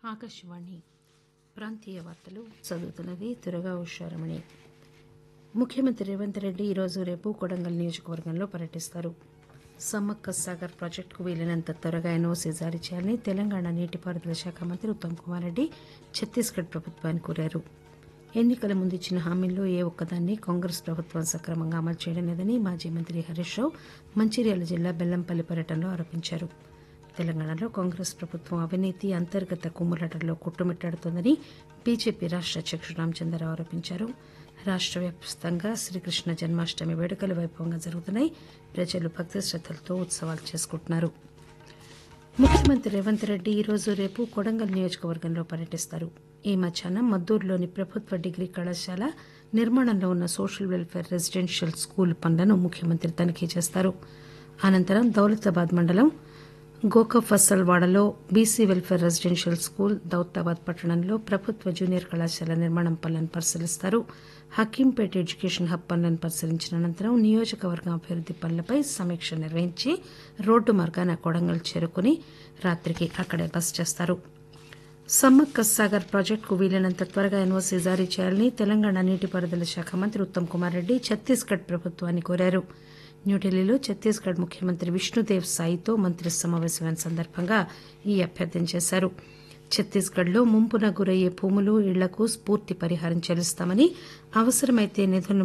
ఆకాశవాణి ప్రాంతీయ వార్తలు చదువుతున్నది తురగా ఉషారమణి ముఖ్యమంత్రి రేవంత్ రెడ్డి ఈరోజు రేపు కొడంగల్ నియోజకవర్గంలో పర్యటిస్తారు సమ్మక్క సాగర్ ప్రాజెక్టుకు వీలైనంత త్వరగా ఎన్ఓసీ జారీ చేయాలని తెలంగాణ నీటిపారుదల శాఖ మంత్రి ఉత్తమ్ కుమార్ రెడ్డి ఛత్తీస్గఢ్ ప్రభుత్వాన్ని కోరారు ఎన్నికల ముందు ఇచ్చిన హామీల్లో ఏ ఒక్కదాన్ని కాంగ్రెస్ ప్రభుత్వం సక్రమంగా అమలు చేయడం లేదని మాజీ మంత్రి హరీష్ రావు మంచిర్యాల జిల్లా బెల్లంపల్లి పర్యటనలో ఆరోపించారు తెలంగాణలో కాంగ్రెస్ ప్రభుత్వం అవినీతి అంతర్గత కుమ్ములాటల్లో కొట్టుమిట్టాడుతోందని బీజేపీ రాష్ట అధ్యకుడు రామచంద్రరావు ఆరోపించారు రాష్ట వ్యాప్తంగా శ్రీకృష్ణ జన్మాష్టమి వేడుకలు వైభవంగా జరుగుతున్నాయి ప్రజలు భక్తి శ్రద్దలతో ఉత్సవాలు చేసుకుంటున్నారు ముఖ్యమంత్రి రేవంత్ రెడ్డి ఈరోజు రేపు కొడంగల్ నియోజకవర్గంలో పర్యటిస్తారు ఈ మధ్యాహ్నం మద్దూరులోని ప్రభుత్వ డిగ్రీ కళాశాల నిర్మాణంలో ఉన్న సోషల్ వెల్ఫేర్ రెసిడెన్షియల్ స్కూల్ పనులను ముఖ్యమంత్రి తనిఖీ చేస్తారు అనంతరం దౌలతాబాద్ మండలం గోకఫసల్వాడలో B C welfare residential school Daulatabad పట్టణంలో ప్రభుత్వ జూనియర్ కళాశాల నిర్మాణం పనులను పరిశీలిస్తారు హకీంపేట ఎడ్యుకేషన్ హబ్ పనులను పరిశీలించిన అనంతరం నియోజకవర్గం అభివృద్ది పనులపై సమీక్ష నిర్వహించి రోడ్డు మార్గాన కొడంగల్ చేరుకుని రాత్రికి అక్కడే బస చేస్తారు సమ్మక్క సాగర్ ప్రాజెక్టుకు వీలైనంత త్వరగా ఎన్ఓసీ జారీ చేయాలని తెలంగాణ నీటిపారుదల శాఖ మంత్రి ఉత్తమ్ కుమార్ రెడ్డి ఛత్తీస్గఢ్ ప్రభుత్వాన్ని కోరారు న్యూఢిల్లీలో ఛత్తీస్గఢ్ ముఖ్యమంత్రి విష్ణుదేవ్ సాయితో మంత్రి సమావేశమైన సందర్భంగా ఈ అభ్యర్థన చేశారు ఛత్తీస్గఢ్లో ముంపున గురయ్యే భూములు ఇళ్లకు పూర్తి పరిహారం చెల్లిస్తామని అవసరమైతే నిధులను